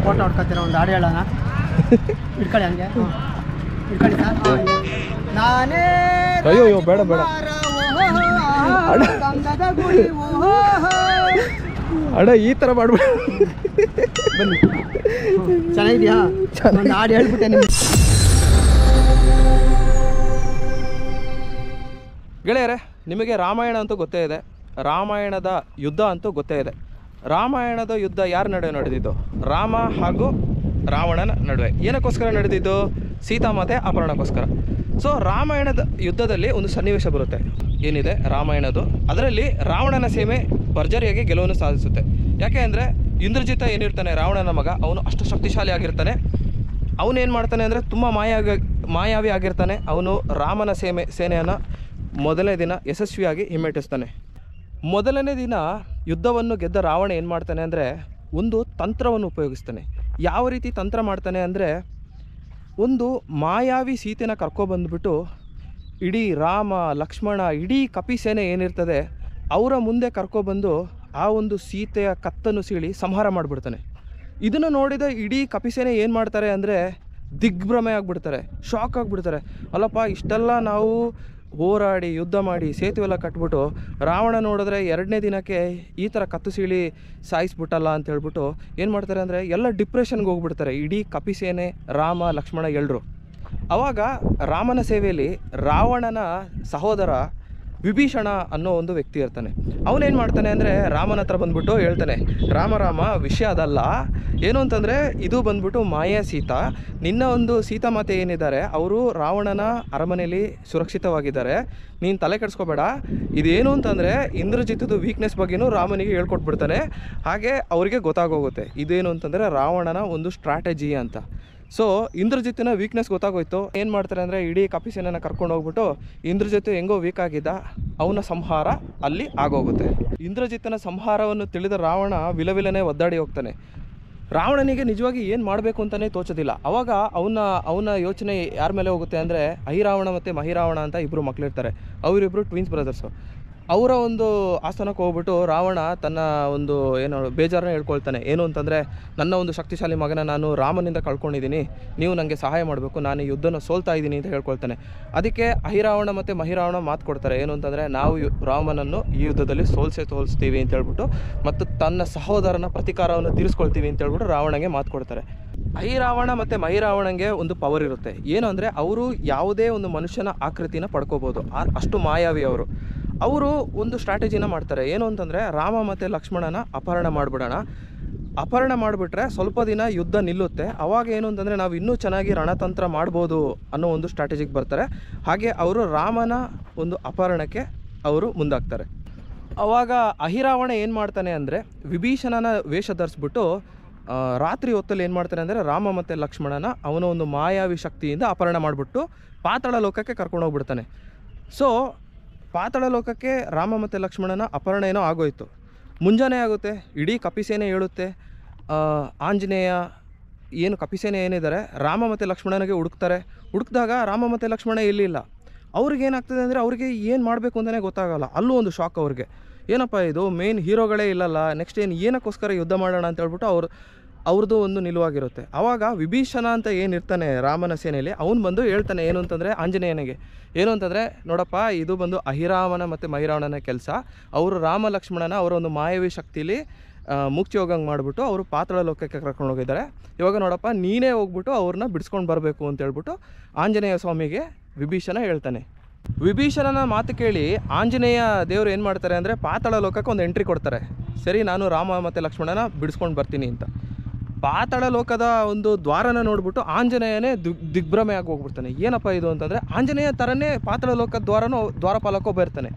Photo ಹೊಡ್ಕೊತೀರ ಒಂದು ಹಾಡು ಹೇಳೋಣ ಇಟ್ಕೊಳ್ಳಿ ಹಂಗೆ ಹ್ಮ್. ಇಟ್ಕೊಳ್ಳಿ ಸರ್ ನಾನೇ ಅಯ್ಯೋ, ಅಯ್ಯೋ, ಬೇಡ, ಬೇಡ. ರಾಜಕುಮಾರ, ಓಹೋ, ಗಂಗದ ಗುಡಿ, ಓಹೋ. ಅಣ್ಣ ಈ ಥರ ಮಾಡ್ಬೇಡ ಬನ್ನಿ ಹ್ಮ್. ಚೆನ್ನಾಗಿದ್ಯಾ ಒಂದು ಹಾಡು ಹೇಳ್ಬಿಟ್ಟೆ ನಿಮ್ಗೆ ಗೆಳೆಯರೆ ನಿಮಗೆ ರಾಮಾಯಣ ಅಂತೂ ಗೊತ್ತೇ ಇದೆ ರಾಮಾಯಣದ ಯುದ್ಧ ಅಂತೂ ಗೊತ್ತೇ ಇದೆ ರಾಮಾಯಣದ ಯುದ್ಧ ಯಾರ ನಡುವೆ ನಡೆದಿದ್ದು ರಾಮ ಹಾಗೂ ರಾವಣನ ನಡುವೆ ಏನಕ್ಕೋಸ್ಕರ ನಡೆದಿದ್ದು ಸೀತಾಮಾತೆ ಅಪಹರಣಕ್ಕೋಸ್ಕರ ಸೊ ರಾಮಾಯಣದ ಯುದ್ಧದಲ್ಲಿ ಒಂದು ಸನ್ನಿವೇಶ ಬರುತ್ತೆ ಏನಿದೆ ರಾಮಾಯಣದು ಅದರಲ್ಲಿ ರಾವಣನ ಸೇನೆ ಭರ್ಜರಿಯಾಗಿ ಗೆಲುವನ್ನು ಸಾಧಿಸುತ್ತೆ ಯಾಕೆ ಅಂದರೆ ಇಂದ್ರಜಿತ ಏನಿರ್ತಾನೆ ರಾವಣನ ಮಗ ಅವನು ಅಷ್ಟು ಶಕ್ತಿಶಾಲಿ ಆಗಿರ್ತಾನೆ ಅವನೇನು ಮಾಡ್ತಾನೆ ಅಂದರೆ ತುಂಬ ಮಾಯಾವಿ ಮಾಯಾವಿ ಆಗಿರ್ತಾನೆ ಅವನು ರಾಮನ ಸೇನೆ ಸೇನೆಯನ್ನು ಮೊದಲನೇ ದಿನ ಯಶಸ್ವಿಯಾಗಿ ಹಿಮ್ಮೆಟ್ಟಿಸ್ತಾನೆ ಮೊದಲನೇ ದಿನ ಯುದ್ಧವನ್ನು ಗೆದ್ದ ರಾವಣ ಏನು ಮಾಡ್ತಾನೆ ಅಂದರೆ ಒಂದು ತಂತ್ರವನ್ನು ಉಪಯೋಗಿಸ್ತಾನೆ ಯಾವ ರೀತಿ ತಂತ್ರ ಮಾಡ್ತಾನೆ ಅಂದರೆ ಒಂದು ಮಾಯಾವಿ ಸೀತೆನ ಕರ್ಕೊಬಂದ್ಬಿಟ್ಟು ಇಡೀ ರಾಮ ಲಕ್ಷ್ಮಣ ಇಡೀ ಕಪಿ ಸೇನೆ ಏನಿರ್ತದೆ ಅವರ ಮುಂದೆ ಕರ್ಕೊಬಂದು ಆ ಒಂದು ಸೀತೆಯ ಕತ್ತನ್ನು ಸೀಳಿ ಸಂಹಾರ ಮಾಡಿಬಿಡ್ತಾನೆ ಇದನ್ನು ನೋಡಿದ ಇಡೀ ಕಪಿಸೇನೆ ಏನು ಮಾಡ್ತಾರೆ ಅಂದರೆ ದಿಗ್ಭ್ರಮೆ ಆಗಿಬಿಡ್ತಾರೆ ಶಾಕ್ ಆಗಿಬಿಡ್ತಾರೆ ಅಲ್ಲಪ್ಪ ಇಷ್ಟೆಲ್ಲ ನಾವು ಹೋರಾಡಿ ಯುದ್ಧ ಮಾಡಿ ಸೇತುವೆಲ್ಲ ಕಟ್ಬಿಟ್ಟು ರಾವಣ ನೋಡಿದ್ರೆ ಎರಡನೇ ದಿನಕ್ಕೆ ಈ ಥರ ಕತ್ತು ಸೀಳಿ ಸಾಯಿಸ್ಬಿಟ್ಟಲ್ಲ ಅಂತ ಹೇಳ್ಬಿಟ್ಟು ಏನು ಮಾಡ್ತಾರೆ ಅಂದರೆ ಎಲ್ಲ ಡಿಪ್ರೆಷನ್ಗೆ ಹೋಗ್ಬಿಡ್ತಾರೆ ಇಡೀ ಕಪಿಸೇನೆ ರಾಮ ಲಕ್ಷ್ಮಣ ಎಲ್ಲರೂ ಅವಾಗ ರಾಮನ ಸೇವೆಯಲ್ಲಿ ರಾವಣನ ಸಹೋದರ ವಿಭೀಷಣ ಅನ್ನೋ ಒಂದು ವ್ಯಕ್ತಿ ಇರ್ತಾನೆ ಅವನೇನು ಮಾಡ್ತಾನೆ ಅಂದರೆ ರಾಮನ ಹತ್ರ ಬಂದ್ಬಿಟ್ಟು ಹೇಳ್ತಾನೆ ರಾಮ ರಾಮ ವಿಷಯ ಅದಲ್ಲ ಏನು ಅಂತಂದರೆ ಇದು ಬಂದ್ಬಿಟ್ಟು ಮಾಯಾ ಸೀತಾ ನಿನ್ನ ಒಂದು ಸೀತಾಮಾತೆ ಏನಿದ್ದಾರೆ ಅವರು ರಾವಣನ ಅರಮನೆಯಲ್ಲಿ ಸುರಕ್ಷಿತವಾಗಿದ್ದಾರೆ ನೀನು ತಲೆ ಕೆಡಿಸ್ಕೋಬೇಡ ಇದೇನು ಅಂತಂದರೆ ಇಂದ್ರಜಿತದ ವೀಕ್ನೆಸ್ ಬಗ್ಗೆನೂ ರಾಮನಿಗೆ ಹೇಳ್ಕೊಟ್ಬಿಡ್ತಾನೆ ಹಾಗೆ ಅವರಿಗೆ ಗೊತ್ತಾಗೋಗುತ್ತೆ ಇದೇನು ಅಂತಂದರೆ ರಾವಣನ ಒಂದು ಸ್ಟ್ರಾಟಜಿ ಅಂತ ಸೊ ಇಂದ್ರಜಿತ್ತಿನ ವೀಕ್ನೆಸ್ ಗೊತ್ತಾಗೋಯ್ತು ಏನು ಮಾಡ್ತಾರೆ ಅಂದರೆ ಇಡೀ ಕಪಿಸೇನನ ಕರ್ಕೊಂಡು ಹೋಗ್ಬಿಟ್ಟು ಇಂದ್ರಜಿತ್ ಹೆಂಗೋ ವೀಕ್ ಆಗಿದ್ದ ಅವನ ಸಂಹಾರ ಅಲ್ಲಿ ಆಗೋಗುತ್ತೆ ಇಂದ್ರಜಿತ್ತನ ಸಂಹಾರವನ್ನು ತಿಳಿದ ರಾವಣ ವಿಲವಿಲನೆ ಒದ್ದಾಡಿ ಹೋಗ್ತಾನೆ ರಾವಣನಿಗೆ ನಿಜವಾಗಿ ಏನು ಮಾಡಬೇಕು ಅಂತಲೇ ತೋಚೋದಿಲ್ಲ ಅವಾಗ ಅವನ ಅವನ ಯೋಚನೆ ಯಾರ ಮೇಲೆ ಹೋಗುತ್ತೆ ಅಂದರೆ ಐರಾವಣ ಮತ್ತು ಮಹಿರಾವಣ ಅಂತ ಇಬ್ಬರು ಮಕ್ಕಳಿರ್ತಾರೆ ಅವರಿಬ್ಬರು ಟ್ವಿನ್ಸ್ ಬ್ರದರ್ಸು ಅವರ ಒಂದು ಆಸ್ಥಾನಕ್ಕೆ ಹೋಗ್ಬಿಟ್ಟು ರಾವಣ ತನ್ನ ಒಂದು ಏನು ಬೇಜಾರನ್ನ ಹೇಳ್ಕೊಳ್ತಾನೆ ಏನು ಅಂತಂದರೆ ನನ್ನ ಒಂದು ಶಕ್ತಿಶಾಲಿ ಮಗನ ನಾನು ರಾಮನಿಂದ ಕಳ್ಕೊಂಡಿದ್ದೀನಿ ನೀವು ನನಗೆ ಸಹಾಯ ಮಾಡಬೇಕು ನಾನು ಈ ಯುದ್ಧನ ಸೋಲ್ತಾ ಇದ್ದೀನಿ ಅಂತ ಹೇಳ್ಕೊಳ್ತಾನೆ ಅದಕ್ಕೆ ಅಹಿರಾವಣ ಮತ್ತು ಮಹಿರಾವಣ ಮಾತು ಕೊಡ್ತಾರೆ ಏನು ಅಂತಂದರೆ ನಾವು ಯು- ರಾಮನನ್ನು ಈ ಯುದ್ಧದಲ್ಲಿ ಸೋಲ್ಸೇ ಸೋಲಿಸ್ತೀವಿ ಅಂತ ಹೇಳ್ಬಿಟ್ಟು ಮತ್ತು ತನ್ನ ಸಹೋದರನ ಪ್ರತಿಕಾರವನ್ನು ತೀರಿಸ್ಕೊಳ್ತೀವಿ ಅಂತ ಹೇಳ್ಬಿಟ್ಟು ರಾವಣಗೆ ಮಾತು ಕೊಡ್ತಾರೆ ಅಹಿರಾವಣ ಮತ್ತು ಮಹಿರಾವಣಂಗೆ ಒಂದು ಪವರ್ ಇರುತ್ತೆ ಏನು ಅಂದರೆ ಅವರು ಯಾವುದೇ ಒಂದು ಮನುಷ್ಯನ ಆಕೃತಿನ ಪಡ್ಕೋಬೋದು ಆ- ಅಷ್ಟು ಮಾಯಾವಿ ಅವರು ಅವರು ಒಂದು ಸ್ಟ್ರಾಟಜಿನ ಮಾಡ್ತಾರೆ ಏನು ಅಂತಂದರೆ ರಾಮ ಮತ್ತು ಲಕ್ಷ್ಮಣನ ಅಪಹರಣ ಮಾಡಿಬಿಡೋಣ ಅಪಹರಣ ಮಾಡಿಬಿಟ್ರೆ ಸ್ವಲ್ಪ ದಿನ ಯುದ್ಧ ನಿಲ್ಲುತ್ತೆ ಅವಾಗ ಏನು ಅಂತಂದರೆ ನಾವು ಇನ್ನೂ ಚೆನ್ನಾಗಿ ರಣತಂತ್ರ ಮಾಡ್ಬೋದು ಅನ್ನೋ ಒಂದು ಸ್ಟ್ರಾಟಜಿಗೆ ಬರ್ತಾರೆ ಹಾಗೆ ಅವರು ರಾಮನ ಒಂದು ಅಪಹರಣಕ್ಕೆ ಅವರು ಮುಂದಾಗ್ತಾರೆ ಅವಾಗ ಅಹಿರಾವಣ ಏನು ಮಾಡ್ತಾನೆ ಅಂದರೆ ವಿಭೀಷಣನ ವೇಷ ಧರಿಸ್ಬಿಟ್ಟು ಆ, ರಾತ್ರಿ ಹೊತ್ತಲ್ಲಿ ಏನು ಮಾಡ್ತಾನೆ ಅಂದರೆ ರಾಮ ಮತ್ತು ಲಕ್ಷ್ಮಣನ ಅವನ ಒಂದು ಮಾಯಾವಿ ಶಕ್ತಿಯಿಂದ ಅಪಹರಣ ಮಾಡಿಬಿಟ್ಟು ಪಾತಾಳ ಲೋಕಕ್ಕೆ ಕರ್ಕೊಂಡು ಹೋಗ್ಬಿಡ್ತಾನೆ ಸೊ ಪಾತಾಳ ಲೋಕಕ್ಕೆ ರಾಮ ಮತ್ತು ಲಕ್ಷ್ಮಣನ ಅಪಹರಣ ಏನೋ ಆಗೋಯ್ತು ಮುಂಜಾನೆ ಆಗುತ್ತೆ ಇಡೀ ಕಪಿಸೇನೆ ಹೇಳುತ್ತೆ ಆ, ಆಂಜನೇಯ ಏನು ಕಪಿಸೇನೆ ಏನಿದ್ದಾರೆ ರಾಮ ಮತ್ತು ಲಕ್ಷ್ಮಣನಿಗೆ ಹುಡುಕ್ತಾರೆ ಹುಡುಕಿದಾಗ ರಾಮ ಮತ್ತು ಲಕ್ಷ್ಮಣ ಎಲ್ಲಿಲ್ಲ ಅವ್ರಿಗೆ ಏನಾಗ್ತದೆ ಅಂದರೆ ಅವ್ರಿಗೆ ಏನು ಮಾಡಬೇಕು ಅಂತಲೇ ಗೊತ್ತಾಗಲ್ಲ ಅಲ್ಲೂ ಒಂದು ಶಾಕ್ ಅವ್ರಿಗೆ ಏನಪ್ಪ ಇದು ಮೇನ್ ಹೀರೋಗಳೇ ಇಲ್ಲಲ್ಲ ನೆಕ್ಸ್ಟ್ ಏನು ಏನಕ್ಕೋಸ್ಕರ ಯುದ್ಧ ಮಾಡೋಣ ಅಂತ ಹೇಳ್ಬಿಟ್ಟು ಅವ್ರು ಅವ್ರದ್ದು ಒಂದು ನಿಲುವಾಗಿರುತ್ತೆ ಆವಾಗ ವಿಭೀಷಣ ಅಂತ ಏನಿರ್ತಾನೆ ರಾಮನ ಸೇನೆಯಲ್ಲಿ ಅವನು ಬಂದು ಹೇಳ್ತಾನೆ ಏನು ಅಂತಂದರೆ ಆಂಜನೇಯನಿಗೆ ಏನು ಅಂತಂದರೆ ನೋಡಪ್ಪ ಇದು ಬಂದು ಅಹಿರಾಮನ ಮತ್ತು ಮಹಿರಾವಣನ ಕೆಲಸ ಅವರು ರಾಮ ಲಕ್ಷ್ಮಣನ ಅವರ ಒಂದು ಮಾಯಾವಿ ಶಕ್ತಿಲಿ ಆ, ಮುಕ್ತಿ ಹೋಗಂಗೆ ಮಾಡಿಬಿಟ್ಟು ಅವರು ಪಾತಾಳ ಲೋಕಕ್ಕೆ ಕರ್ಕೊಂಡು ಹೋಗಿದ್ದಾರೆ ಇವಾಗ ನೋಡಪ್ಪ ನೀನೇ ಹೋಗ್ಬಿಟ್ಟು ಅವ್ರನ್ನ ಬಿಡಿಸ್ಕೊಂಡು ಬರಬೇಕು ಅಂತ ಹೇಳ್ಬಿಟ್ಟು ಆಂಜನೇಯ ಸ್ವಾಮಿಗೆ ವಿಭೀಷಣ ಹೇಳ್ತಾನೆ ವಿಭೀಷಣನ ಮಾತು ಕೇಳಿ ಆಂಜನೇಯ ದೇವರು ಏನು ಮಾಡ್ತಾರೆ ಅಂದರೆ ಪಾತಾಳ ಲೋಕಕ್ಕೆ ಒಂದು ಎಂಟ್ರಿ ಕೊಡ್ತಾರೆ ಸರಿ ನಾನು ರಾಮ ಮತ್ತು ಲಕ್ಷ್ಮಣನ ಬಿಡಿಸ್ಕೊಂಡು ಬರ್ತೀನಿ ಅಂತ ಪಾತಾಳ ಲೋಕದ ಒಂದು ದ್ವಾರನ ನೋಡ್ಬಿಟ್ಟು ಆಂಜನೇಯನೇ ದಿಗ್ ದಿಗ್ಭ್ರಮೆ ಆಗಿ ಹೋಗ್ಬಿಡ್ತಾನೆ ಏನಪ್ಪ ಇದು ಅಂತಂದರೆ ಆಂಜನೇಯ ಥರನೇ ಪಾತಾಳ ಲೋಕದ ದ್ವಾರನೂ ದ್ವಾರಪಾಲಕೋ ಬರ್ತಾನೆ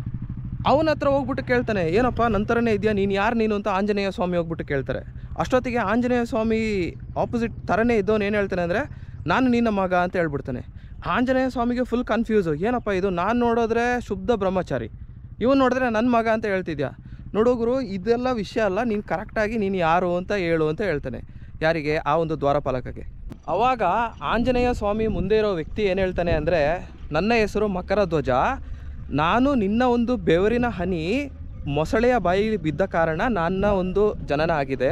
ಅವನ ಹತ್ರ ಹೋಗ್ಬಿಟ್ಟು ಕೇಳ್ತಾನೆ ಏನಪ್ಪ ನಂತರನೇ ಇದೆಯಾ ನೀನು ಯಾರು ನೀನು ಅಂತ ಆಂಜನೇಯ ಸ್ವಾಮಿ ಹೋಗ್ಬಿಟ್ಟು ಕೇಳ್ತಾರೆ ಅಷ್ಟೊತ್ತಿಗೆ ಆಂಜನೇಯ ಸ್ವಾಮಿ ಆಪೋಸಿಟ್ ಥರನೇ ಇದ್ದವನು ಏನು ಹೇಳ್ತಾನೆ ಅಂದರೆ ನಾನು ನಿನ್ನ ಮಗ ಅಂತ ಹೇಳ್ಬಿಡ್ತಾನೆ ಆಂಜನೇಯ ಸ್ವಾಮಿಗೆ ಫುಲ್ ಕನ್ಫ್ಯೂಸು ಏನಪ್ಪ ಇದು ನಾನು ನೋಡಿದ್ರೆ ಶುದ್ಧ ಬ್ರಹ್ಮಚಾರಿ ಇವನು ನೋಡಿದ್ರೆ ನನ್ನ ಮಗ ಅಂತ ಹೇಳ್ತಿದ್ಯಾ ನೋಡೋಗುರು ಇದೆಲ್ಲ ವಿಷಯ ಅಲ್ಲ ನೀನು ಕರೆಕ್ಟಾಗಿ ನೀನು ಯಾರು ಅಂತ ಹೇಳು ಅಂತ ಹೇಳ್ತಾನೆ ಯಾರಿಗೆ ಆ ಒಂದು ದ್ವಾರಪಾಲಕಕ್ಕೆ ಅವಾಗ ಆಂಜನೇಯ ಸ್ವಾಮಿ ಮುಂದೆ ಇರೋ ವ್ಯಕ್ತಿ ಏನು ಹೇಳ್ತಾನೆ ಅಂದರೆ ನನ್ನ ಹೆಸರು ಮಕರ ಧ್ವಜ ನಾನು ನಿನ್ನ ಒಂದು ಬೆವರಿನ ಹನಿ ಮೊಸಳೆಯ ಬಾಯಿಲಿ ಬಿದ್ದ ಕಾರಣ ನನ್ನ ಒಂದು ಜನನ ಆಗಿದೆ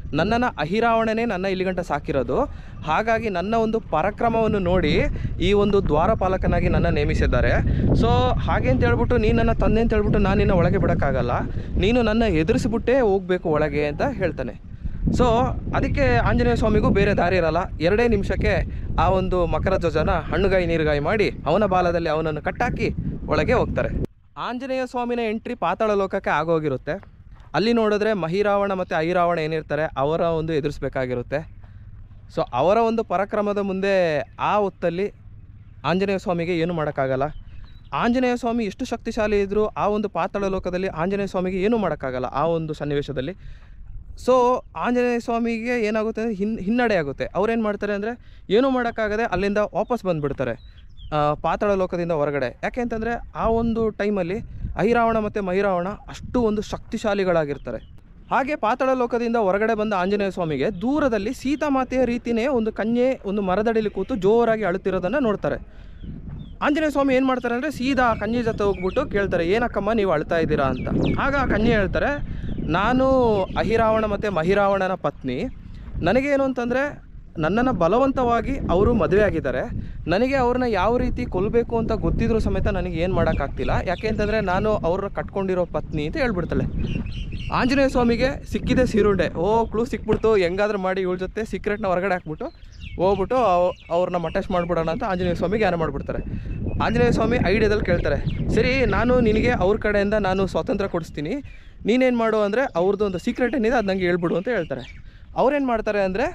ನನ್ನನ್ನು ಅಹಿರಾವಣನೇ ನನ್ನ ಇಲ್ಲಿಗಂಟ ಸಾಕಿರೋದು ಹಾಗಾಗಿ ನನ್ನ ಒಂದು ಪರಾಕ್ರಮವನ್ನು ನೋಡಿ ಈ ಒಂದು ದ್ವಾರಪಾಲಕನಾಗಿ ನನ್ನ ನೇಮಿಸಿದ್ದಾರೆ ಸೊ ಹಾಗೆ ಅಂತ ಹೇಳ್ಬಿಟ್ಟು ನೀನು ನನ್ನ ತಂದೆ ಅಂತ ಹೇಳ್ಬಿಟ್ಟು ನಾನು ನಿನ್ನ ಒಳಗೆ ಬಿಡೋಕ್ಕಾಗಲ್ಲ ನೀನು ನನ್ನ ಎದುರಿಸಿಬಿಟ್ಟೇ ಹೋಗಬೇಕು ಒಳಗೆ ಅಂತ ಹೇಳ್ತಾನೆ ಸೊ ಅದಕ್ಕೆ ಆಂಜನೇಯ ಸ್ವಾಮಿಗೂ ಬೇರೆ ದಾರಿ ಇರಲ್ಲ ಎರಡೇ ನಿಮಿಷಕ್ಕೆ ಆ ಒಂದು ಮಕರ ಧ್ವಜನ ಹಣ್ಣುಗಾಯಿ ನೀರುಗಾಯಿ ಮಾಡಿ ಅವನ ಬಾಲದಲ್ಲಿ ಅವನನ್ನು ಕಟ್ಟಾಕಿ ಒಳಗೆ ಹೋಗ್ತಾರೆ ಆಂಜನೇಯ ಸ್ವಾಮಿನ ಎಂಟ್ರಿ ಪಾತಾಳ ಲೋಕಕ್ಕೆ ಆಗೋಗಿರುತ್ತೆ ಅಲ್ಲಿ ನೋಡಿದ್ರೆ ಮಹಿರಾವಣ ಮತ್ತು ಐರಾವಣ ಏನಿರ್ತಾರೆ ಅವರ ಒಂದು ಎದುರಿಸ್ಬೇಕಾಗಿರುತ್ತೆ ಸೊ ಅವರ ಒಂದು ಪರಾಕ್ರಮದ ಮುಂದೆ ಆ ಹೊತ್ತಲ್ಲಿ ಆಂಜನೇಯ ಸ್ವಾಮಿಗೆ ಏನು ಮಾಡೋಕ್ಕಾಗಲ್ಲ ಆಂಜನೇಯ ಸ್ವಾಮಿ ಎಷ್ಟು ಶಕ್ತಿಶಾಲಿ ಇದ್ದರೂ ಆ ಒಂದು ಪಾತಾಳ ಲೋಕದಲ್ಲಿ ಆಂಜನೇಯ ಸ್ವಾಮಿಗೆ ಏನೂ ಮಾಡೋಕ್ಕಾಗಲ್ಲ ಆ ಒಂದು ಸನ್ನಿವೇಶದಲ್ಲಿ ಸೊ ಆಂಜನೇಯ ಸ್ವಾಮಿಗೆ ಏನಾಗುತ್ತೆ ಅಂದರೆ ಹಿನ್ ಹಿನ್ನಡೆ ಆಗುತ್ತೆ ಅವ್ರೇನು ಮಾಡ್ತಾರೆ ಅಂದರೆ ಏನೂ ಮಾಡೋಕ್ಕಾಗದೆ ಅಲ್ಲಿಂದ ವಾಪಸ್ ಬಂದುಬಿಡ್ತಾರೆ ಪಾತಾಳ ಲೋಕದಿಂದ ಹೊರಗಡೆ ಯಾಕೆ ಅಂತಂದರೆ ಆ ಒಂದು ಟೈಮಲ್ಲಿ ಐರಾವಣ ಮತ್ತು ಮೈರಾವಣ ಅಷ್ಟು ಒಂದು ಶಕ್ತಿಶಾಲಿಗಳಾಗಿರ್ತಾರೆ ಹಾಗೆ ಪಾತಾಳ ಲೋಕದಿಂದ ಹೊರಗಡೆ ಬಂದ ಆಂಜನೇಯ ಸ್ವಾಮಿಗೆ ದೂರದಲ್ಲಿ ಸೀತಾಮಾತೆಯ ರೀತಿಯೇ ಒಂದು ಕನ್ಯೆ ಒಂದು ಮರದಡಿಲಿ ಕೂತು ಜೋರಾಗಿ ಅಳುತ್ತಿರೋದನ್ನು ನೋಡ್ತಾರೆ ಆಂಜನೇಯ ಸ್ವಾಮಿ ಏನು ಮಾಡ್ತಾರೆ ಅಂದರೆ ಸೀದಾ ಆ ಕನ್ಯೆ ಜೊತೆ ಹೋಗ್ಬಿಟ್ಟು ಕೇಳ್ತಾರೆ ಏನಕ್ಕಮ್ಮ ನೀವು ಅಳ್ತಾ ಇದ್ದೀರಾ ಅಂತ ಆಗ ಆ ಕನ್ಯೆ ಹೇಳ್ತಾರೆ ನಾನು ಅಹಿರಾವಣ ಮತ್ತು ಮಹಿರಾವಣನ ಪತ್ನಿ ನನಗೇನು ಅಂತಂದರೆ ನನ್ನನ್ನು ಬಲವಂತವಾಗಿ ಅವರು ಮದುವೆ ಆಗಿದ್ದಾರೆ ನನಗೆ ಅವ್ರನ್ನ ಯಾವ ರೀತಿ ಕೊಲ್ಲಬೇಕು ಅಂತ ಗೊತ್ತಿದ್ರೂ ಸಮೇತ ನನಗೆ ಏನು ಮಾಡೋಕ್ಕಾಗ್ತಿಲ್ಲ ಯಾಕೆ ಅಂತಂದರೆ ನಾನು ಅವ್ರನ್ನ ಕಟ್ಕೊಂಡಿರೋ ಪತ್ನಿ ಅಂತ ಹೇಳ್ಬಿಡ್ತಾಳೆ ಆಂಜನೇಯ ಸ್ವಾಮಿಗೆ ಸಿಕ್ಕಿದೆ ಸೀರುಂಡೆ ಓ ಕ್ಲೂ ಸಿಕ್ಬಿಡ್ತು ಹೆಂಗಾದ್ರೂ ಮಾಡಿ ಇವಳ ಜೊತೆ ಸೀಕ್ರೆಟ್ನ ಹೊರಗಡೆ ಹಾಕ್ಬಿಟ್ಟು ಹೋಗ್ಬಿಟ್ಟು ಅವ್- ಅವ್ರನ್ನ ಮಟೇಶ್ ಮಾಡ್ಬಿಡೋಣ ಅಂತ ಆಂಜನೇಯ ಸ್ವಾಮಿಗೆ ಜ್ಞಾನ ಮಾಡಿಬಿಡ್ತಾರೆ ಆಂಜನೇಯ ಸ್ವಾಮಿ ಐಡಿಯಾದಲ್ಲಿ ಕೇಳ್ತಾರೆ ಸರಿ ನಾನು ನಿನಗೆ ಅವ್ರ ಕಡೆಯಿಂದ ನಾನು ಸ್ವಾತಂತ್ರ್ಯ ಕೊಡಿಸ್ತೀನಿ ನೀನೇನು ಮಾಡು ಅಂದರೆ ಅವ್ರದ್ದು ಒಂದು ಸೀಕ್ರೆಟ್ ಏನಿದೆ ಅದು ನನಗೆ ಹೇಳ್ಬಿಡು ಅಂತ ಹೇಳ್ತಾರೆ ಅವ್ರೇನು ಮಾಡ್ತಾರೆ ಅಂದರೆ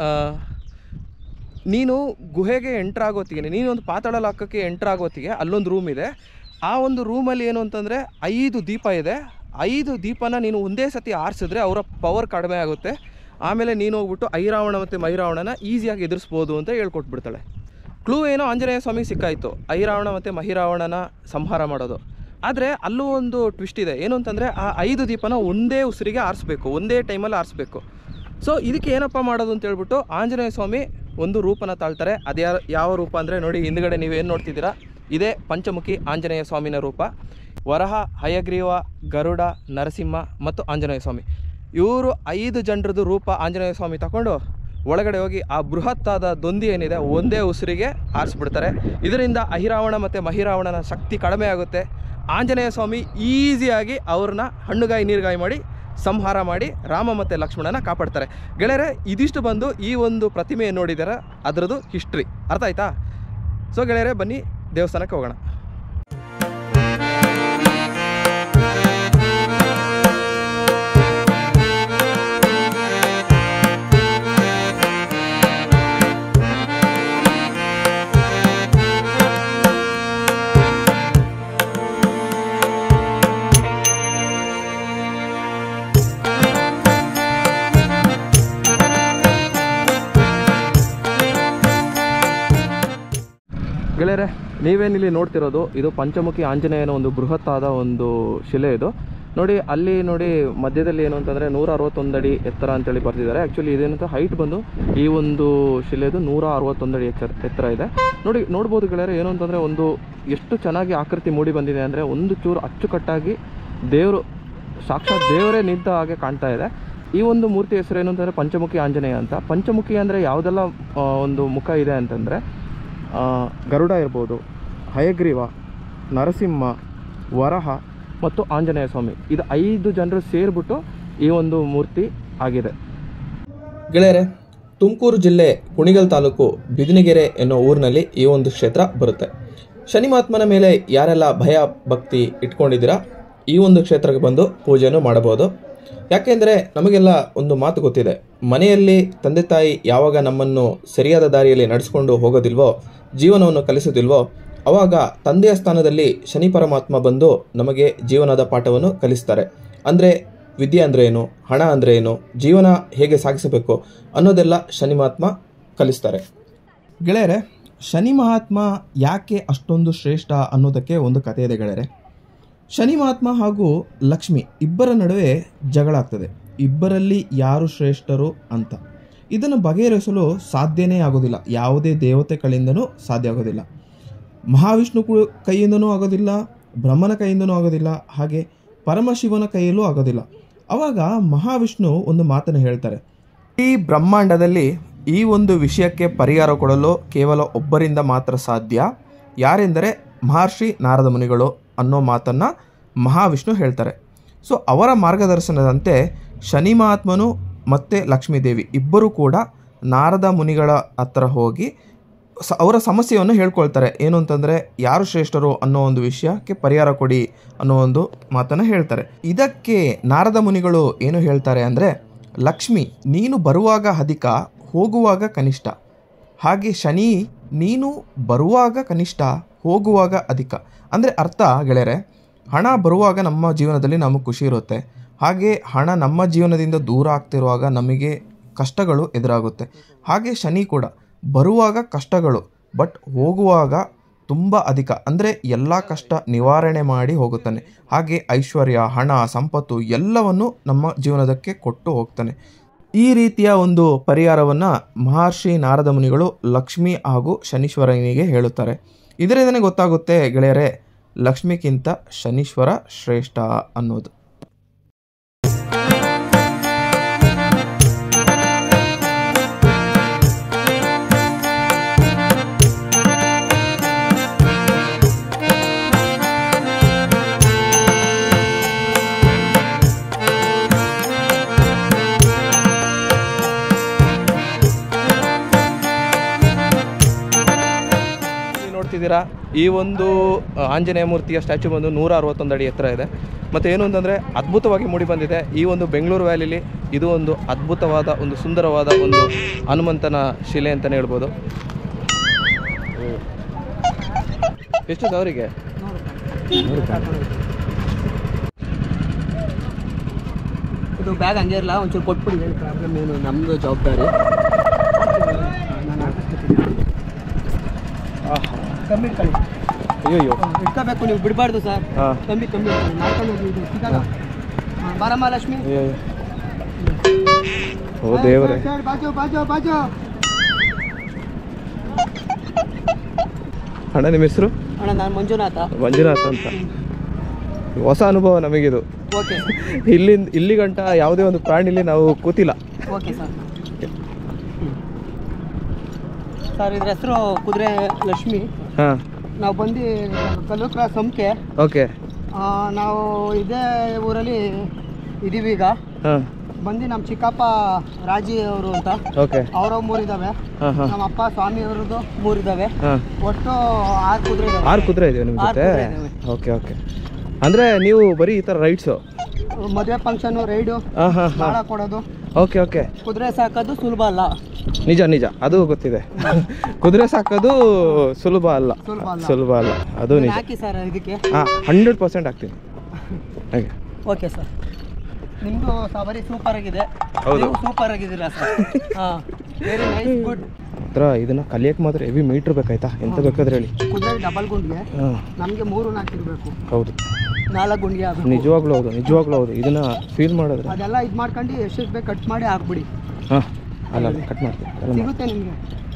ನೀನು ಗುಹೆಗೆ ಎಂಟ್ರ್ ಆಗೋತ್ತಿಗೆ ನೀನು ಒಂದು ಪಾತಾಳ ಲಾಕಕ್ಕೆ ಎಂಟ್ರ್ ಆಗೋತ್ತಿಗೆ ಅಲ್ಲೊಂದು ರೂಮ್ ಇದೆ ಆ ಒಂದು ರೂಮಲ್ಲಿ ಏನು ಅಂತಂದರೆ ಐದು ದೀಪ ಇದೆ ಐದು ದೀಪನ ನೀನು ಒಂದೇ ಸತಿ ಆರಿಸಿದ್ರೆ ಅವರ ಪವರ್ ಕಡಿಮೆ ಆಗುತ್ತೆ ಆಮೇಲೆ ನೀನು ಹೋಗ್ಬಿಟ್ಟು ಐರಾವಣ ಮತ್ತು ಮೈರಾವಣನ ಈಸಿಯಾಗಿ ಎದುರಿಸ್ಬೋದು ಅಂತ ಹೇಳ್ಕೊಟ್ಬಿಡ್ತಾಳೆ ಕ್ಲೂ ಏನೋ ಆಂಜನೇಯ ಸ್ವಾಮಿಗೆ ಸಿಕ್ಕಾಯಿತು ಐರಾವಣ ಮತ್ತು ಮಹಿರಾವಣನ ಸಂಹಾರ ಮಾಡೋದು ಆದರೆ ಅಲ್ಲೂ ಒಂದು ಟ್ವಿಸ್ಟ್ ಇದೆ ಏನು ಅಂತಂದರೆ ಆ ಐದು ದೀಪನ ಒಂದೇ ಉಸಿರಿಗೆ ಆರಿಸ್ಬೇಕು ಒಂದೇ ಟೈಮಲ್ಲಿ ಆರಿಸ್ಬೇಕು ಸೊ ಇದಕ್ಕೆ ಏನಪ್ಪ ಮಾಡೋದು ಅಂತ ಹೇಳ್ಬಿಟ್ಟು ಆಂಜನೇಯ ಸ್ವಾಮಿ ಒಂದು ರೂಪನ ತಾಳ್ತಾರೆ ಅದು ಯಾವ ಯಾವ ರೂಪ ಅಂದರೆ ನೋಡಿ ಹಿಂದ್ಗಡೆ ನೀವೇನು ನೋಡ್ತಿದ್ದೀರಾ ಇದೇ ಪಂಚಮುಖಿ ಆಂಜನೇಯ ಸ್ವಾಮಿನ ರೂಪ ವರಹ ಹಯಗ್ರೀವ ಗರುಡ ನರಸಿಂಹ ಮತ್ತು ಆಂಜನೇಯ ಸ್ವಾಮಿ ಇವರು ಐದು ಜನರದ್ದು ರೂಪ ಆಂಜನೇಯ ಸ್ವಾಮಿ ತಗೊಂಡು ಒಳಗಡೆ ಹೋಗಿ ಆ ಬೃಹತ್ತಾದ ದೊಂದಿ ಏನಿದೆ ಒಂದೇ ಉಸಿರಿಗೆ ಆರಿಸ್ಬಿಡ್ತಾರೆ ಇದರಿಂದ ಅಹಿರಾವಣ ಮತ್ತು ಮಹಿರಾವಣನ ಶಕ್ತಿ ಕಡಿಮೆ ಆಗುತ್ತೆ ಆಂಜನೇಯ ಸ್ವಾಮಿ ಈಸಿಯಾಗಿ ಅವ್ರನ್ನ ಹಣ್ಣುಗಾಯಿ ನೀರುಗಾಯಿ ಮಾಡಿ ಸಂಹಾರ ಮಾಡಿ ರಾಮ ಮತ್ತು ಲಕ್ಷ್ಮಣನ ಕಾಪಾಡ್ತಾರೆ ಗೆಳೆಯರೆ ಇದಿಷ್ಟು ಬಂದು ಈ ಒಂದು ಪ್ರತಿಮೆ ನೋಡಿದಾರ ಅದರದ್ದು ಹಿಸ್ಟ್ರಿ ಅರ್ಥ ಆಯ್ತಾ ಸೊ ಗೆಳೆಯರೆ ಬನ್ನಿ ದೇವಸ್ಥಾನಕ್ಕೆ ಹೋಗೋಣ ಗೆಳೆಯರೆ ನೀವೇನಿಲ್ಲಿ ನೋಡ್ತಿರೋದು ಇದು ಪಂಚಮುಖಿ ಆಂಜನೇಯನ ಒಂದು ಬೃಹತ್ತಾದ ಒಂದು ಶಿಲೆ ಇದು ನೋಡಿ ಅಲ್ಲಿ ನೋಡಿ ಮಧ್ಯದಲ್ಲಿ ಏನು ಅಂತಂದರೆ ನೂರ ಅರವತ್ತೊಂದು ಅಡಿ ಎತ್ತರ ಅಂತೇಳಿ ಬರ್ತಿದ್ದಾರೆ ಆ್ಯಕ್ಚುಲಿ ಇದೇನಂತ ಹೈಟ್ ಬಂದು ಈ ಒಂದು ಶಿಲೆದು ನೂರ ಅರವತ್ತೊಂದು ಅಡಿ ಎತ್ತರ ಎತ್ತರ ಇದೆ ನೋಡಿ ನೋಡ್ಬೋದು ಗೆಳೆಯರೆ ಏನು ಅಂತಂದರೆ ಒಂದು ಎಷ್ಟು ಚೆನ್ನಾಗಿ ಆಕೃತಿ ಮೂಡಿ ಬಂದಿದೆ ಅಂದರೆ ಒಂದು ಚೂರು ಅಚ್ಚುಕಟ್ಟಾಗಿ ದೇವರು ಸಾಕ್ಷಾತ್ ದೇವರೇ ನಿಂತ ಹಾಗೆ ಕಾಣ್ತಾ ಇದೆ ಈ ಒಂದು ಮೂರ್ತಿ ಹೆಸರು ಏನು ಅಂತಂದರೆ ಪಂಚಮುಖಿ ಆಂಜನೇಯ ಅಂತ ಪಂಚಮುಖಿ ಅಂದರೆ ಯಾವುದೆಲ್ಲ ಆ, ಒಂದು ಮುಖ ಇದೆ ಅಂತಂದರೆ ಆ, ಗರುಡ ಇರ್ಬೋದು ಹಯಗ್ರೀವ ನರಸಿಂಹ ವರಹ ಮತ್ತು ಆಂಜನೇಯ ಸ್ವಾಮಿ ಇದು ಐದು ಜನರು ಸೇರಿಬಿಟ್ಟು ಈ ಒಂದು ಮೂರ್ತಿ ಆಗಿದೆ ಗೆಳೆಯರೆ ತುಮಕೂರು ಜಿಲ್ಲೆ ಕುಣಿಗಲ್ ತಾಲೂಕು ಬಿದಿನಗೆರೆ ಎನ್ನೋ ಊರಿನಲ್ಲಿ ಈ ಒಂದು ಕ್ಷೇತ್ರ ಬರುತ್ತೆ ಶನಿ ಮಹಾತ್ಮನ ಮೇಲೆ ಯಾರೆಲ್ಲ ಭಯ ಭಕ್ತಿ ಇಟ್ಕೊಂಡಿದ್ದೀರಾ ಈ ಒಂದು ಕ್ಷೇತ್ರಕ್ಕೆ ಬಂದು ಪೂಜೆಯನ್ನು ಮಾಡಬಹುದು ಯಾಕೆಂದರೆ ನಮಗೆಲ್ಲ ಒಂದು ಮಾತು ಗೊತ್ತಿದೆ ಮನೆಯಲ್ಲಿ ತಂದೆ ತಾಯಿ ಯಾವಾಗ ನಮ್ಮನ್ನು ಸರಿಯಾದ ದಾರಿಯಲ್ಲಿ ನಡೆಸ್ಕೊಂಡು ಹೋಗೋದಿಲ್ವೋ ಜೀವನವನ್ನು ಕಲಿಸೋದಿಲ್ವೋ ಅವಾಗ ತಂದೆಯ ಸ್ಥಾನದಲ್ಲಿ ಶನಿ ಪರಮಾತ್ಮ ಬಂದು ನಮಗೆ ಜೀವನದ ಪಾಠವನ್ನು ಕಲಿಸ್ತಾರೆ ಅಂದರೆ ವಿದ್ಯೆ ಅಂದರೆ ಏನು ಹಣ ಅಂದರೆ ಏನು ಜೀವನ ಹೇಗೆ ಸಾಗಿಸಬೇಕು ಅನ್ನೋದೆಲ್ಲ ಶನಿ ಮಹಾತ್ಮ ಕಲಿಸ್ತಾರೆ ಗೆಳೆಯರೆ ಶನಿ ಮಹಾತ್ಮ ಯಾಕೆ ಅಷ್ಟೊಂದು ಶ್ರೇಷ್ಠ ಅನ್ನೋದಕ್ಕೆ ಒಂದು ಕಥೆ ಇದೆ ಗೆಳೆಯರೆ ಶನಿ ಮಹಾತ್ಮ ಹಾಗೂ ಲಕ್ಷ್ಮಿ ಇಬ್ಬರ ನಡುವೆ ಜಗಳ ಆಗ್ತದೆ ಇಬ್ಬರಲ್ಲಿ ಯಾರು ಶ್ರೇಷ್ಠರು ಅಂತ ಇದನ್ನು ಬಗೆಹರಿಸಲು ಸಾಧ್ಯನೇ ಆಗೋದಿಲ್ಲ ಯಾವುದೇ ದೇವತೆಗಳಿಂದನೂ ಸಾಧ್ಯ ಆಗೋದಿಲ್ಲ ಮಹಾವಿಷ್ಣು ಕು- ಕೈಯಿಂದನೂ ಆಗೋದಿಲ್ಲ ಬ್ರಹ್ಮನ ಕೈಯಿಂದನೂ ಆಗೋದಿಲ್ಲ ಹಾಗೆ ಪರಮಶಿವನ ಕೈಯಲ್ಲೂ ಆಗೋದಿಲ್ಲ ಅವಾಗ ಮಹಾವಿಷ್ಣು ಒಂದು ಮಾತನ್ನು ಹೇಳ್ತಾರೆ ಈ ಬ್ರಹ್ಮಾಂಡದಲ್ಲಿ ಈ ಒಂದು ವಿಷಯಕ್ಕೆ ಪರಿಹಾರ ಕೊಡಲು ಕೇವಲ ಒಬ್ಬರಿಂದ ಮಾತ್ರ ಸಾಧ್ಯ ಯಾರೆಂದರೆ ಮಹರ್ಷಿ ನಾರದ ಮುನಿಗಳು ಅನ್ನೋ ಮಾತನ್ನು ಮಹಾವಿಷ್ಣು ಹೇಳ್ತಾರೆ ಸೊ ಅವರ ಮಾರ್ಗದರ್ಶನದಂತೆ ಶನಿ ಮಹಾತ್ಮನು ಮತ್ತು ಲಕ್ಷ್ಮೀದೇವಿ ಇಬ್ಬರೂ ಕೂಡ ನಾರದ ಮುನಿಗಳ ಹತ್ರ ಹೋಗಿ ಸ ಅವರ ಸಮಸ್ಯೆಯನ್ನು ಹೇಳ್ಕೊಳ್ತಾರೆ ಏನು ಅಂತಂದರೆ ಯಾರು ಶ್ರೇಷ್ಠರು ಅನ್ನೋ ಒಂದು ವಿಷಯಕ್ಕೆ ಪರಿಹಾರ ಕೊಡಿ ಅನ್ನೋ ಒಂದು ಮಾತನ್ನು ಹೇಳ್ತಾರೆ ಇದಕ್ಕೆ ನಾರದ ಮುನಿಗಳು ಏನು ಹೇಳ್ತಾರೆ ಅಂದರೆ ಲಕ್ಷ್ಮಿ ನೀನು ಬರುವಾಗ ಅಧಿಕ ಹೋಗುವಾಗ ಕನಿಷ್ಠ ಹಾಗೆ ಶನಿ ನೀನು ಬರುವಾಗ ಕನಿಷ್ಠ ಹೋಗುವಾಗ ಅಧಿಕ ಅಂದರೆ ಅರ್ಥ ಗೆಳೆಯರೆ ಹಣ ಬರುವಾಗ ನಮ್ಮ ಜೀವನದಲ್ಲಿ ನಮಗೆ ಖುಷಿ ಇರುತ್ತೆ ಹಾಗೆ ಹಣ ನಮ್ಮ ಜೀವನದಿಂದ ದೂರ ಆಗ್ತಿರುವಾಗ ನಮಗೆ ಕಷ್ಟಗಳು ಎದುರಾಗುತ್ತೆ ಹಾಗೆ ಶನಿ ಕೂಡ ಬರುವಾಗ ಕಷ್ಟಗಳು ಬಟ್ ಹೋಗುವಾಗ ತುಂಬ ಅಧಿಕ ಅಂದರೆ ಎಲ್ಲ ಕಷ್ಟ ನಿವಾರಣೆ ಮಾಡಿ ಹೋಗುತ್ತಾನೆ ಹಾಗೆ ಐಶ್ವರ್ಯ ಹಣ ಸಂಪತ್ತು ಎಲ್ಲವನ್ನು ನಮ್ಮ ಜೀವನದಕ್ಕೆ ಕೊಟ್ಟು ಹೋಗ್ತಾನೆ ಈ ರೀತಿಯ ಒಂದು ಪರಿಹಾರವನ್ನು ಮಹರ್ಷಿ ನಾರದ ಮುನಿಗಳು ಲಕ್ಷ್ಮಿ ಹಾಗೂ ಶನೀಶ್ವರನಿಗೆ ಹೇಳುತ್ತಾರೆ ಇದರಿಂದನೇ ಗೊತ್ತಾಗುತ್ತೆ ಗೆಳೆಯರೆ ಲಕ್ಷ್ಮಿಗಿಂತ ಶನೀಶ್ವರ ಶ್ರೇಷ್ಠ ಅನ್ನೋದು ಇಲ್ಲಿ ನೋಡ್ತಿದ್ದೀರಾ ಈ ಒಂದು ಆ, ಆಂಜನೇಯ ಮೂರ್ತಿಯ ಸ್ಟ್ಯಾಚು ಬಂದು ನೂರ ಅರವತ್ತೊಂದು ಅಡಿ ಎತ್ತರ ಇದೆ ಮತ್ತು ಏನು ಅಂತಂದರೆ ಅದ್ಭುತವಾಗಿ ಮೂಡಿ ಬಂದಿದೆ ಈ ಒಂದು ಬೆಂಗಳೂರು ವ್ಯಾಲಿಲಿ ಇದು ಒಂದು ಅದ್ಭುತವಾದ ಒಂದು ಸುಂದರವಾದ ಒಂದು ಹನುಮಂತನ ಶಿಲೆ ಅಂತಲೇ ಹೇಳ್ಬೋದು ಎಷ್ಟು ಅವರಿಗೆ ಇದು ಬ್ಯಾಗ್ ಹಂಗೆ ಇರಲ್ಲ ಒಂಚೂರು ಕೊಟ್ಬಿಡಿ ಏನು ಪ್ರಾಬ್ಲಮ್ ಏನು ನಮ್ಮದು ಜವಾಬ್ದಾರಿ ನಾನು ಹಾಕಿಸ್ಕೊತೀನಿ. ಕಮ್ಮಿ ಇಟ್ಕೊಳ್ಳಿ ಅಯ್ಯೋ ಹ್ಮ್, ಇಟ್ಕೋಬೇಕು ನೀವು ಬಿಡಬಾರ್ದು ಸರ್ ಹಾಂ ಕಮ್ಮಿ ಕಮ್ಮಿ ಇಟ್ಕೊಳ್ಳಿ. ಮಾಡ್ಕೊಂಡು ಹೋಗಿ ಇದು ಸಿಗಲ್ಲ ಹಾ, ಬಾರಮ್ಮ ಲಕ್ಷ್ಮಿ ಅಯ್ಯೋ ಓ ದೇವರೇ ಸರ್, ಬಾಜು ಬಾಜು ಬಾಜು ಅಣ್ಣ ನಿಮ್ಮ ಹೆಸರು ಅಣ್ಣ ನಾನು ಮಂಜುನಾಥ ಮಂಜುನಾಥ್ ಅಂತ ಹೊಸ ಅನುಭವ ನಮಗಿದು ಓಕೆ ಇಲ್ಲಿಂದ ಇಲ್ಲಿ ಗಂಟ ಯಾವುದೇ ಒಂದು ಪ್ರಾಣಿಲಿ ನಾವು ಕೂತಿಲ್ಲ ಓಕೆ ಸರ್ ಸರ್ ಇದ್ರ ಹೆಸರು ಕುದುರೆ ಲಕ್ಷ್ಮಿ ಹಾಂ ನಾವು ಬಂದು ಕಲ್ಲು ಕ್ರಾಸ್ ಸಂಖ್ಯೆ ಓಕೆ ನಾವು ಇದೇ ಊರಲ್ಲಿ ಇದೀವಿ ಈಗ ಹಾಂ ಬಂದು ನಮ್ಮ ಚಿಕ್ಕಪ್ಪ ರಾಜಿ ಅವರು ಅಂತ ಓಕೆ ಅವರ ಮೂರಿದ್ದಾವೆ ಹಾಂ ಹಾಂ ನಮ್ಮ ಅಪ್ಪ ಸ್ವಾಮಿ ಅವರದ್ದು ಮೂರಿದ್ದಾವೆ ಹಾಂ ಒಟ್ಟು ಆರು ಕುದುರೆ ಇದಾವೆ. ಆರು ಕುದುರೆ ಇದೆಯಾ ನಿಮ್ಮ ಆರು ಜೊತೆ ಕುದುರೆ ಇದಾವೆ. ಓಕೆ ಓಕೆ ಅಂದರೆ ನೀವು ಬರೀ ಈ ಥರ ರೈಡ್ಸು ಮದುವೆ ಫಂಕ್ಷನು ರೈಡು ಹಾಂ ಹಾಂ ಹಾಂ ಭಾಳ ಕೊಡೋದು ಓಕೆ ಓಕೆ ಕುದುರೆ ಸಾಕೋದು ಸುಲಭ ಅಲ್ಲ ನಿಜ ನಿಜ ಅದು ಗೊತ್ತಿದೆ ಕುದುರೆ ಸಾಕೋದು ಸುಲಭ ಅಲ್ಲ ಸುಲಭ ಅಲ್ಲ. ಸುಲಭ ಅಲ್ಲ ಅದು ಇದನ್ನ ನಿಜ ಹಾಕಿ ಸರ್ ಇದಕ್ಕೆ ಹಾಂ ಹಂಡ್ರೆಡ್ ಪರ್ಸೆಂಟ್ ಹಾಕ್ತೀನಿ ಹಾಗೆ ಓಕೆ ಸರ್ ನಿಮ್ಮದು ಸವಾರಿ ಸೂಪರ್ ಆಗಿದೆ ಹೌದು. ನೀವು ಸೂಪರ್ ಆಗಿದ್ದೀರಾ ಸರ್ ಹಾಂ ವೆರಿ ನೈಸ್ ಗುಡ್ ಹತ್ರ ಇದನ್ನು ಕಲಿಯಕ್ಕೆ ಮಾತ್ರ ಹೆವಿ ಮೀಟ್ರ್ ಬೇಕಾಯ್ತಾ ಎಂತ ಬೇಕಾದ್ರೆ ಹೇಳಿ ಕುದುರೆ ಡಬಲ್ ಗುಂಡಿಗೆ ಹಾಂ ನಮಗೆ ಮೂರು ನಾಲ್ಕು ಇರಬೇಕು ಹೌದು ನಾಲ್ಕು ಗುಂಡಿಗೆ ಆಗಬೇಕು ನಿಜವಾಗ್ಲೂ ಹೌದು ನಿಜವಾಗ್ಲೂ ಹೌದು ಇದನ್ನ ಫೀಲ್ ಮಾಡಿದ್ರೆ ಅದೆಲ್ಲ ಇದು ಮಾಡ್ಕೊಂಡು ಎಷ್ಟೆಷ್ಟು ಬೇಕು ಕಟ್ ಮಾಡಿ ಹಾಕ್ಬಿಡಿ ಹಾಂ ಅಲ್ಲ ಅಲ್ಲ ಕಟ್ ಮಾಡ್ತೀನಿ ಎಲ್ಲ ಮಾಡಿ ಸಿಗುತ್ತೆ ನಿಮಗೆ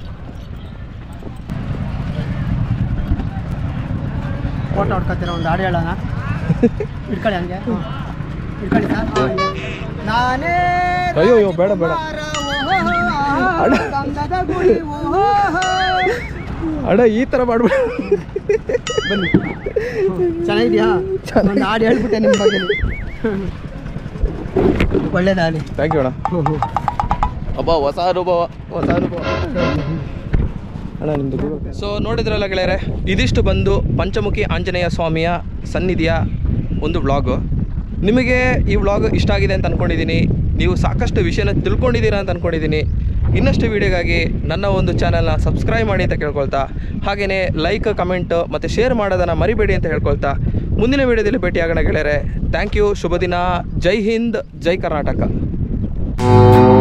ಫೋಟೋ ಹೊಡ್ಕೊತೀರ ಒಂದು ಹಾಡು ಹೇಳೋಣ ಇಟ್ಕೊಳ್ಳಿ ಹಂಗೆ ಹ್ಮ್. ಇಟ್ಕೊಳ್ಳಿ ಸರ್ ಹಾಂ. ನಾನೇ ಅಯ್ಯೋ, ಅಯ್ಯೋ, ಬೇಡ, ಬೇಡ. ರಾಜಕುಮಾರ, ಓಹೋ, ಗಂಗದ ಗುಡಿ, ಓಹೋ. ಅಣ್ಣ ಈ ಥರ ಮಾಡ್ಬೇಡ ಬನ್ನಿ ಚೆನ್ನಾಗಿದ್ಯಾ ಒಂದು ಹಾಡು ಹೇಳ್ಬಿಟ್ಟೆ ನಿಮ್ಮ ಬಗ್ಗೆ ಒಳ್ಳೇದಾಗಲಿ ಥ್ಯಾಂಕ್ ಯು ಅಣ್ಣ ಅಬ್ಬಾ ಹೊಸ ಅನುಭವ ಹೊಸ ಅನುಭವ ಅಣ್ಣ ನಿಮ್ಮದು ಸೊ ನೋಡಿದ್ರಲ್ಲ ಗೆಳೆಯರೆ ಇದಿಷ್ಟು ಬಂದು ಪಂಚಮುಖಿ ಆಂಜನೇಯ ಸ್ವಾಮಿಯ ಸನ್ನಿಧಿಯ ಒಂದು ವ್ಲಾಗು ನಿಮಗೆ ಈ ವ್ಲಾಗ್ ಇಷ್ಟ ಆಗಿದೆ ಅಂತ ಅಂದ್ಕೊಂಡಿದ್ದೀನಿ ನೀವು ಸಾಕಷ್ಟು ವಿಷಯನ ತಿಳ್ಕೊಂಡಿದ್ದೀರಾ ಅಂತ ಅಂದ್ಕೊಂಡಿದ್ದೀನಿ ಇನ್ನಷ್ಟು ವೀಡಿಯೋಗಾಗಿ ನನ್ನ ಒಂದು ಚಾನಲ್ನ ಸಬ್ಸ್ಕ್ರೈಬ್ ಮಾಡಿ ಅಂತ ಕೇಳ್ಕೊಳ್ತಾ ಹಾಗೆಯೇ ಲೈಕ್ ಕಮೆಂಟ್ ಮತ್ತು ಶೇರ್ ಮಾಡೋದನ್ನು ಮರಿಬೇಡಿ ಅಂತ ಹೇಳ್ಕೊಳ್ತಾ ಮುಂದಿನ ವೀಡಿಯೋದಲ್ಲಿ ಭೇಟಿಯಾಗೋಣ ಗೆಳೆಯರೆ ಥ್ಯಾಂಕ್ ಯು ಶುಭ ದಿನ ಜೈ ಹಿಂದ್ ಜೈ ಕರ್ನಾಟಕ